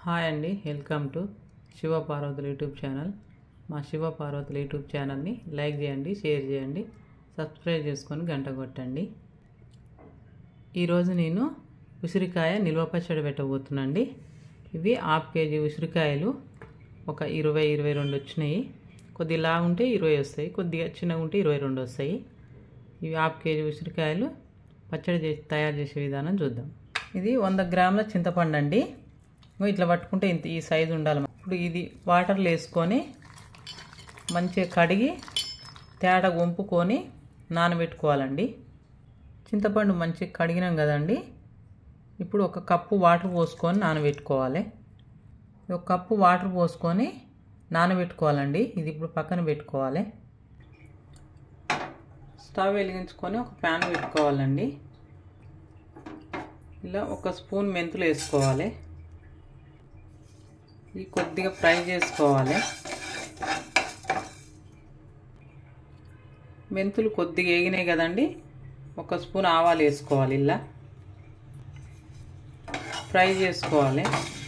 hi అండి welcome to Shiva పార్వతుల YouTube channel మా శివ పార్వతుల యూట్యూబ్ ఛానల్ని లైక్ చేయండి షేర్ చేయండి సబ్స్క్రైబ్ చేసుకొని గంట కొట్టండి ఈరోజు నేను ఉసిరికాయ నిల్వ పచ్చడి పెట్టబోతున్నాండి ఇవి హాఫ్ కేజీ ఉసిరికాయలు ఒక ఇరవై ఇరవై రెండు వచ్చినాయి కొద్దిగా లా ఉంటే ఇరవై వస్తాయి కొద్దిగా చిన్నగా ఉంటే ఇరవై రెండు వస్తాయి ఇవి హాఫ్ కేజీ ఉసిరికాయలు పచ్చడి చేసి తయారు చేసే విధానం చూద్దాం ఇది వంద గ్రాముల చింతపండు అండి ఇగో ఇట్లా పట్టుకుంటే ఇంత ఈ సైజు ఉండాలి ఇప్పుడు ఇది వాటర్లో వేసుకొని మంచిగా కడిగి తేడా వంపుకొని నానబెట్టుకోవాలండి చింతపండు మంచిగా కడిగినాం కదండి ఇప్పుడు ఒక కప్పు వాటర్ పోసుకొని నానబెట్టుకోవాలి ఒక కప్పు వాటర్ పోసుకొని నానబెట్టుకోవాలండి ఇది ఇప్పుడు పక్కన పెట్టుకోవాలి స్టవ్ వెలిగించుకొని ఒక ప్యాన్ పెట్టుకోవాలండి ఇలా ఒక స్పూన్ మెంతులు వేసుకోవాలి ఇది కొద్దిగా ఫ్రై చేసుకోవాలి మెంతులు కొద్దిగా వేగినాయి కదండి ఒక స్పూన్ ఆవాలు వేసుకోవాలి ఇలా ఫ్రై చేసుకోవాలి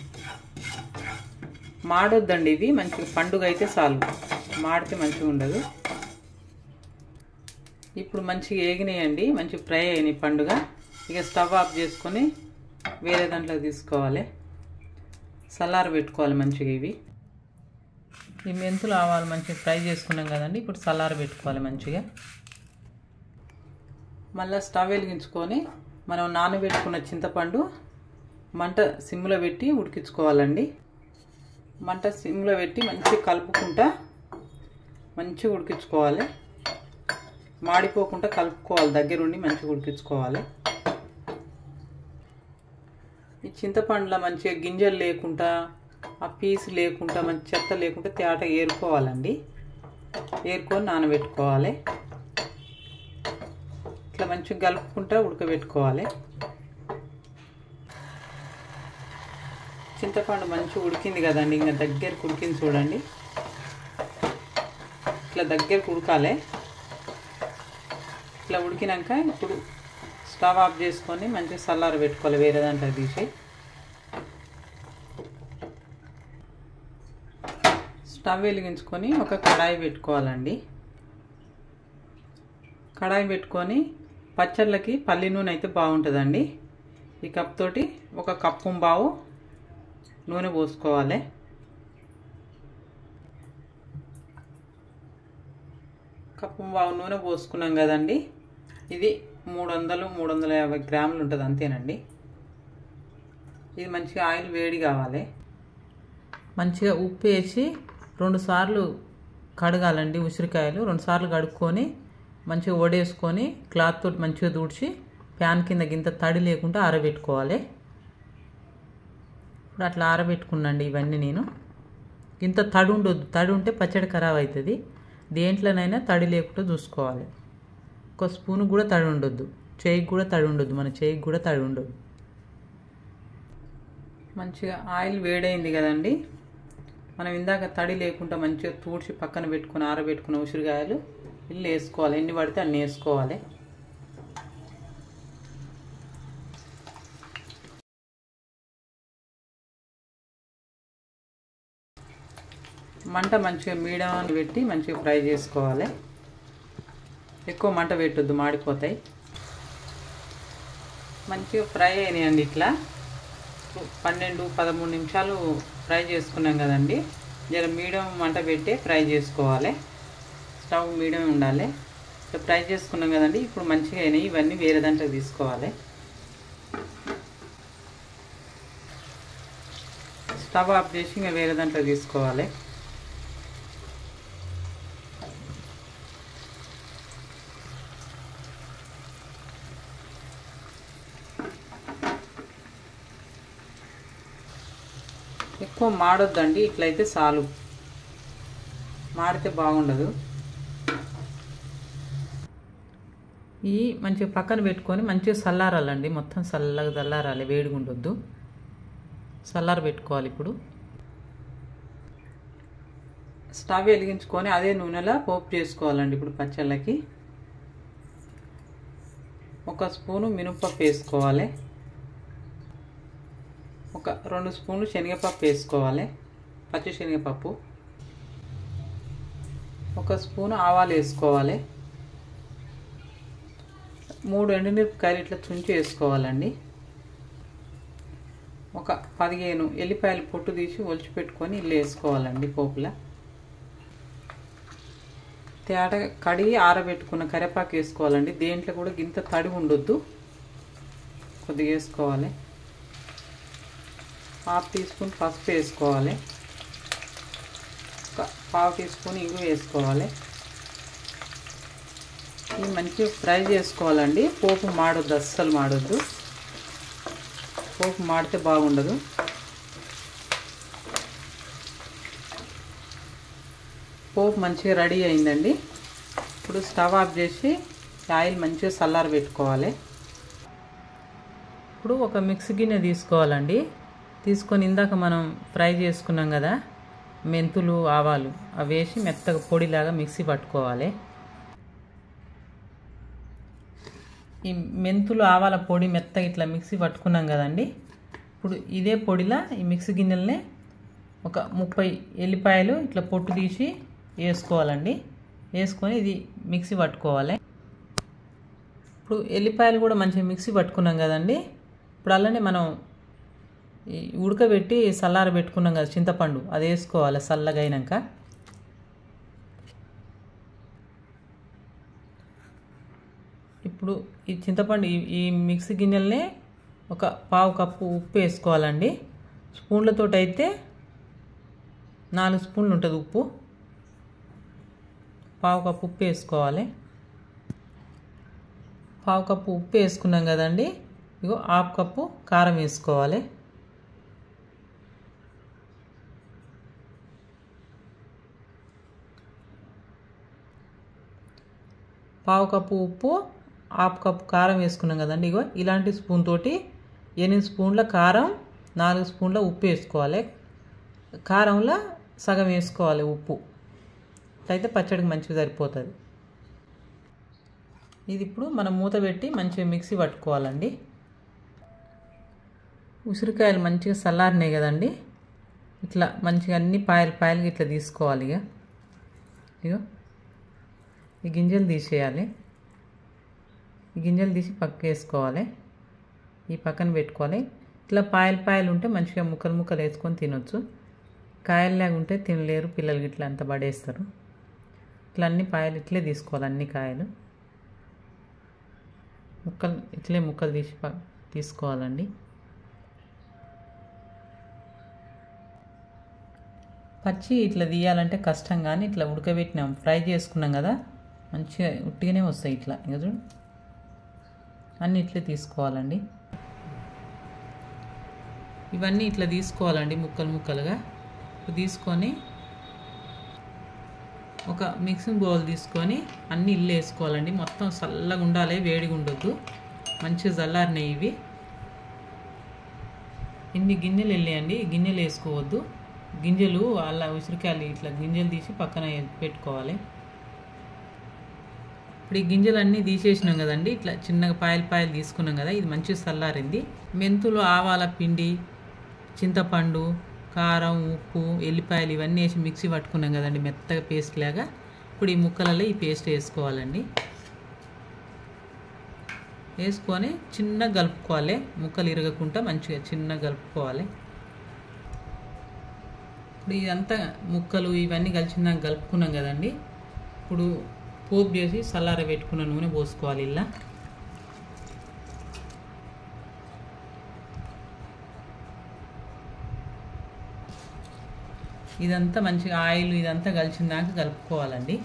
మాడొద్దండి ఇవి మంచిగా పండుగ అయితే చాలు మాడితే మంచిగా ఉండదు ఇప్పుడు మంచిగా వేగినాయండి మంచి ఫ్రై అయినాయి పండుగ ఇక స్టవ్ ఆఫ్ చేసుకొని వేరే దాంట్లో తీసుకోవాలి సలార పెట్టుకోవాలి మంచిగా ఇవి ఈ మెంతులు ఆవాలు మంచిగా ఫ్రై చేసుకున్నాం కదండి ఇప్పుడు సలార పెట్టుకోవాలి మంచిగా మళ్ళీ స్టవ్ వెలిగించుకొని మనం నానబెట్టుకున్న చింతపండు మంట సిమ్లో పెట్టి ఉడికించుకోవాలండి మంట సిమ్లో పెట్టి మంచిగా కలుపుకుంటా మంచిగా ఉడికించుకోవాలి మాడిపోకుండా కలుపుకోవాలి దగ్గరుండి మంచిగా ఉడికించుకోవాలి ఈ చింతపండులో మంచిగా గింజలు లేకుండా ఆ పీసు లేకుండా మంచి చెత్త లేకుండా తేట ఏరుకోవాలండి ఏరుకొని నానబెట్టుకోవాలి ఇట్లా మంచిగా కలుపుకుంటా ఉడకబెట్టుకోవాలి చింతపండు మంచిగా ఉడికింది కదండి ఇంకా దగ్గరకు ఉడికింది చూడండి ఇట్లా దగ్గరకు ఉడకాలి ఇట్లా ఉడికినాక ఇప్పుడు స్టవ్ ఆఫ్ చేసుకొని మంచిగా చల్లార పెట్టుకోవాలి వేరే దాంట్లో తీసి స్టవ్ వెలిగించుకొని ఒక కడాయి పెట్టుకోవాలండి కడాయి పెట్టుకొని పచ్చళ్ళకి పల్లి నూనె అయితే బాగుంటుందండి ఈ కప్ తోటి ఒక కప్పు బావు నూనె పోసుకోవాలి కప్పు బావు నూనె పోసుకున్నాం కదండి ఇది మూడు వందలు మూడు వందల యాభై గ్రాములు ఉంటుంది అంతేనండి ఇది మంచిగా ఆయిల్ వేడి కావాలి మంచిగా ఉప్పు వేసి రెండు సార్లు కడగాలండి ఉసిరికాయలు రెండు సార్లు కడుక్కొని మంచిగా వడేసుకొని క్లాత్ తోటి మంచిగా తుడిచి ప్యాన్ కింద గింత తడి లేకుండా ఆరబెట్టుకోవాలి ఇప్పుడు అట్లా ఆరబెట్టుకున్నాండి ఇవన్నీ నేను ఇంత తడి ఉండొద్దు తడి ఉంటే పచ్చడి ఖరాబ్ అవుతుంది దేంట్లోనైనా తడి లేకుండా చూసుకోవాలి ఒక స్పూన్ కూడా తడి ఉండొద్దు చేయికి కూడా తడి ఉండొద్దు మన చేయికి కూడా తడి ఉండొద్దు మంచిగా ఆయిల్ వేడైంది కదండి మనం ఇందాక తడి లేకుండా మంచిగా తూడ్చి పక్కన పెట్టుకుని ఆరబెట్టుకున్న ఉసిరికాయలు ఇల్లు వేసుకోవాలి ఎన్ని పడితే అన్ని వేసుకోవాలి మంట మంచిగా మీడియం పెట్టి మంచిగా ఫ్రై చేసుకోవాలి ఎక్కువ మంట పెట్టొద్దు మాడిపోతాయి మంచిగా ఫ్రై అయినాయండి ఇట్లా పన్నెండు పదమూడు నిమిషాలు ఫ్రై చేసుకున్నాం కదండి జర మీడియం మంట పెట్టి ఫ్రై చేసుకోవాలి స్టవ్ మీడియం ఉండాలి ఫ్రై చేసుకున్నాం కదండి ఇప్పుడు మంచిగా అయినాయి ఇవన్నీ వేరే దాంట్లో తీసుకోవాలి స్టవ్ ఆఫ్ చేసి ఇంకా వేరే దాంట్లో తీసుకోవాలి ఎక్కువ మాడొద్దండి ఇట్లయితే చాలు మాడితే బాగుండదు ఈ మంచిగా పక్కన పెట్టుకొని మంచిగా చల్లారాలండి మొత్తం చల్లగా చల్లారాలి వేడిగా ఉండొద్దు చల్లార పెట్టుకోవాలి ఇప్పుడు స్టవ్ వెలిగించుకొని అదే నూనెలో పోపు చేసుకోవాలండి ఇప్పుడు పచ్చళ్ళకి ఒక స్పూను మినపప్పు వేసుకోవాలి ఒక ఒక రెండు స్పూన్లు శనగపప్పు వేసుకోవాలి పచ్చి శనగపప్పు ఒక స్పూన్ ఆవాలు వేసుకోవాలి మూడు ఎండుమిరపకాయలు ఇట్లా తుంచి వేసుకోవాలండి ఒక పదిహేను ఎల్లిపాయలు పొట్టు తీసి ఒలిచి పెట్టుకొని ఇల్లు వేసుకోవాలండి పోపులా తేట కడిగి ఆరబెట్టుకున్న కరివేపాకు వేసుకోవాలండి దేంట్లో కూడా గింత తడి ఉండొద్దు కొద్దిగా వేసుకోవాలి హాఫ్ టీ స్పూన్ పసుపు వేసుకోవాలి ఒక పావు టీ స్పూన్ ఇంగు వేసుకోవాలి ఇవి మంచిగా ఫ్రై చేసుకోవాలండి పోపు మాడొద్దు అస్సలు మాడొద్దు పోపు మాడితే బాగుండదు పోపు మంచిగా రెడీ అయిందండి ఇప్పుడు స్టవ్ ఆఫ్ చేసి ఆయిల్ మంచిగా చల్లారి పెట్టుకోవాలి ఇప్పుడు ఒక మిక్సీ గిన్నె తీసుకోవాలండి తీసుకొని ఇందాక మనం ఫ్రై చేసుకున్నాం కదా మెంతులు ఆవాలు అవి వేసి మెత్తగా పొడిలాగా మిక్సీ పట్టుకోవాలి ఈ మెంతులు ఆవాల పొడి మెత్తగా ఇట్లా మిక్సీ పట్టుకున్నాం కదండి ఇప్పుడు ఇదే పొడిలా ఈ మిక్సీ గిన్నెలనే ఒక ముప్పై ఎల్లిపాయలు ఇట్లా పొట్టు తీసి వేసుకోవాలండి వేసుకొని ఇది మిక్సీ పట్టుకోవాలి ఇప్పుడు ఎల్లిపాయలు కూడా మంచిగా మిక్సీ పట్టుకున్నాం కదండి ఇప్పుడు అలానే మనం ఈ ఉడకబెట్టి చల్లార పెట్టుకున్నాం కదా చింతపండు అది వేసుకోవాలి చల్లగా అయినాక ఇప్పుడు ఈ చింతపండు ఈ ఈ మిక్సీ గిన్నెలనే ఒక పావు కప్పు ఉప్పు వేసుకోవాలండి స్పూన్లతో అయితే నాలుగు స్పూన్లు ఉంటుంది ఉప్పు పావు కప్పు ఉప్పు వేసుకోవాలి పావు కప్పు ఉప్పు వేసుకున్నాం కదండి ఇగో హాఫ్ కప్పు కారం వేసుకోవాలి పావు కప్పు ఉప్పు హాఫ్ కప్పు కారం వేసుకున్నాం కదండి ఇగో ఇలాంటి స్పూన్ తోటి ఎనిమిది స్పూన్ల కారం నాలుగు స్పూన్ల ఉప్పు వేసుకోవాలి కారంలో సగం వేసుకోవాలి ఉప్పు అయితే పచ్చడికి మంచిగా సరిపోతుంది ఇది ఇప్పుడు మనం మూత పెట్టి మంచిగా మిక్సీ పట్టుకోవాలండి ఉసిరికాయలు మంచిగా చల్లారినాయి కదండి ఇట్లా మంచిగా అన్ని పాయలు పాయలుగా ఇట్లా తీసుకోవాలి ఇక ఇగో ఈ గింజలు తీసేయాలి ఈ గింజలు తీసి పక్క వేసుకోవాలి ఈ పక్కన పెట్టుకోవాలి ఇట్లా పాయలు పాయలు ఉంటే మంచిగా ముక్కలు ముక్కలు వేసుకొని తినొచ్చు కాయల్లాగా ఉంటే తినలేరు పిల్లలు ఇట్లా అంత పడేస్తారు ఇట్లా అన్ని పాయలు ఇట్లే తీసుకోవాలి అన్ని కాయలు ముక్కలు ఇట్లే ముక్కలు తీసి తీసుకోవాలండి పచ్చి ఇట్లా తీయాలంటే కష్టం కానీ ఇట్లా ఉడకబెట్టినాం ఫ్రై చేసుకున్నాం కదా మంచిగా ఉట్టిగానే వస్తాయి ఇట్లా ఇంకా చూడు అన్నీ ఇట్లే తీసుకోవాలండి ఇవన్నీ ఇట్లా తీసుకోవాలండి ముక్కలు ముక్కలుగా తీసుకొని ఒక మిక్సింగ్ బౌల్ తీసుకొని అన్ని ఇల్లు వేసుకోవాలండి మొత్తం చల్లగా ఉండాలి వేడిగా ఉండొద్దు మంచిగా చల్లారినాయి ఇవి ఇన్ని గిన్నెలు వెళ్ళాయండి గిన్నెలు వేసుకోవద్దు గింజలు అలా ఉసిరికాయలు ఇట్లా గింజలు తీసి పక్కన పెట్టుకోవాలి ఇప్పుడు ఈ గింజలు అన్నీ తీసేసినాం కదండి ఇట్లా చిన్నగా పాయలు పాయలు తీసుకున్నాం కదా ఇది మంచిగా చల్లారింది మెంతులు ఆవాల పిండి చింతపండు కారం ఉప్పు ఎల్లిపాయలు ఇవన్నీ వేసి మిక్సీ పట్టుకున్నాం కదండి మెత్తగా పేస్ట్ లాగా ఇప్పుడు ఈ ముక్కలలో ఈ పేస్ట్ వేసుకోవాలండి వేసుకొని చిన్నగా కలుపుకోవాలి ముక్కలు ఇరగకుండా మంచిగా చిన్నగా కలుపుకోవాలి ఇప్పుడు ఇదంతా ముక్కలు ఇవన్నీ కలిసిందాక కలుపుకున్నాం కదండి ఇప్పుడు పోపు చేసి చల్లార పెట్టుకున్న నూనె పోసుకోవాలి ఇలా ఇదంతా మంచిగా ఆయిల్ ఇదంతా కలిసిందాక కలుపుకోవాలండి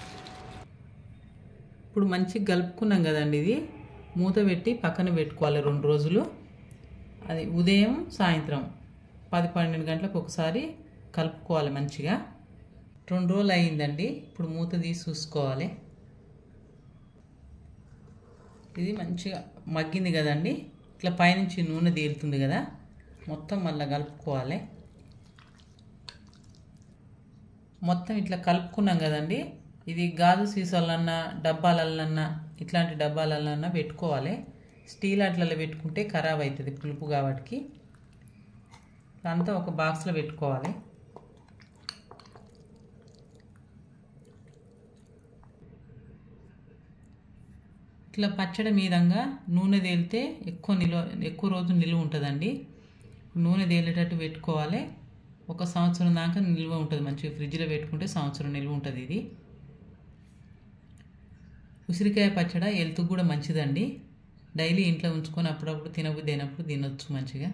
ఇప్పుడు మంచిగా కలుపుకున్నాం కదండి ఇది మూత పెట్టి పక్కన పెట్టుకోవాలి రెండు రోజులు అది ఉదయం సాయంత్రం పది పన్నెండు గంటలకు ఒకసారి కలుపుకోవాలి మంచిగా రెండు రోజులు అయిందండి ఇప్పుడు మూత తీసి చూసుకోవాలి ఇది మంచిగా మగ్గింది కదండి ఇట్లా పైనుంచి నూనె తేలుతుంది కదా మొత్తం మళ్ళీ కలుపుకోవాలి మొత్తం ఇట్లా కలుపుకున్నాం కదండి ఇది గాజు సీసాలన్నా డబ్బాలన్నా ఇట్లాంటి డబ్బాలన్నా పెట్టుకోవాలి స్టీల్ అట్లలో పెట్టుకుంటే ఖరాబ్ అవుతుంది పులుపు కాబట్టి అంతా ఒక బాక్స్లో పెట్టుకోవాలి ఇట్లా పచ్చడి మీదంగా నూనె తేలితే ఎక్కువ నిల్వ ఎక్కువ రోజు నిల్వ ఉంటుందండి నూనె తేలేటట్టు పెట్టుకోవాలి ఒక సంవత్సరం దాకా నిల్వ ఉంటుంది మంచిగా ఫ్రిడ్జ్లో పెట్టుకుంటే సంవత్సరం నిల్వ ఉంటుంది ఇది ఉసిరికాయ పచ్చడి హెల్త్కి కూడా మంచిదండి డైలీ ఇంట్లో ఉంచుకొని అప్పుడప్పుడు తినబుద్ధి అయినప్పుడు తినొచ్చు మంచిగా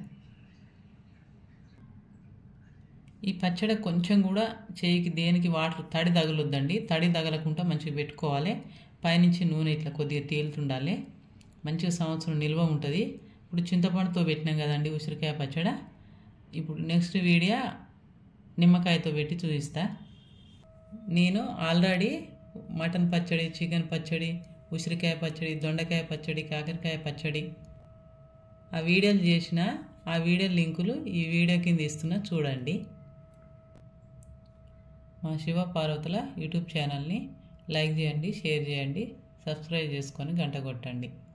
ఈ పచ్చడి కొంచెం కూడా చేయికి దేనికి వాటర్ తడి తగలొద్దండి తడి తగలకుండా మంచిగా పెట్టుకోవాలి పైనుంచి నూనె ఇట్లా కొద్దిగా తేలుతుండాలి మంచిగా సంవత్సరం నిల్వ ఉంటుంది ఇప్పుడు చింతపండుతో పెట్టినాం కదండి ఉసిరికాయ పచ్చడి ఇప్పుడు నెక్స్ట్ వీడియో నిమ్మకాయతో పెట్టి చూపిస్తా నేను ఆల్రెడీ మటన్ పచ్చడి చికెన్ పచ్చడి ఉసిరికాయ పచ్చడి దొండకాయ పచ్చడి కాకరకాయ పచ్చడి ఆ వీడియోలు చేసిన ఆ వీడియో లింకులు ఈ వీడియో కింద ఇస్తున్నా చూడండి మా శివ పార్వతుల యూట్యూబ్ ఛానల్ని లైక్ చేయండి షేర్ చేయండి సబ్స్క్రైబ్ చేసుకొని గంట కొట్టండి